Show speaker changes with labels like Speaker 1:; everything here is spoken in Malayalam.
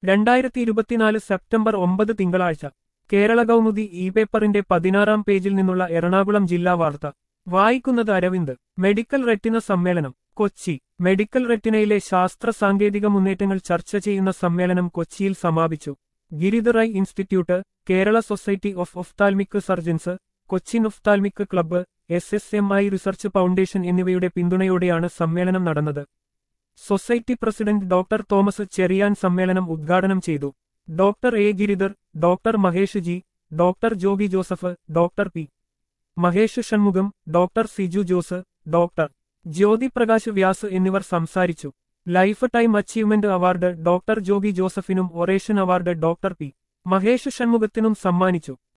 Speaker 1: രണ്ടായിരത്തി ഇരുപത്തിനാല് സെപ്റ്റംബർ ഒമ്പത് തിങ്കളാഴ്ച കേരള കൗമുദി ഇ പേപ്പറിന്റെ പതിനാറാം പേജിൽ നിന്നുള്ള എറണാകുളം ജില്ലാ വാർത്ത വായിക്കുന്നത് അരവിന്ദ് മെഡിക്കൽ റെറ്റിന സമ്മേളനം കൊച്ചി മെഡിക്കൽ റെറ്റിനയിലെ ശാസ്ത്ര സാങ്കേതിക മുന്നേറ്റങ്ങൾ ചർച്ച ചെയ്യുന്ന സമ്മേളനം കൊച്ചിയിൽ സമാപിച്ചു Giridhar eye institute Kerala society of ophthalmic surgeons Cochin ophthalmic club S S M I research foundation എന്നിവയുടെ പിന്തുണയോടെയാണ് സമ്മേളനം നടന്നത് society president doctor Thomas Cherian സമ്മേളനം ഉദ്ഘാടനം ചെയ്തു doctor A Giridhar doctor Mahesh G doctor Joby Joseph doctor P Mahesh Shanmugam doctor Siju Jose doctor Jyothi Prakash Vyas എന്നിവർ സംസാരിച്ചു lifetime achievement award doctor Joby ജോസഫിനും oration award doctor P Mahesh ഷൺമുഖത്തിനും സമ്മാനിച്ചു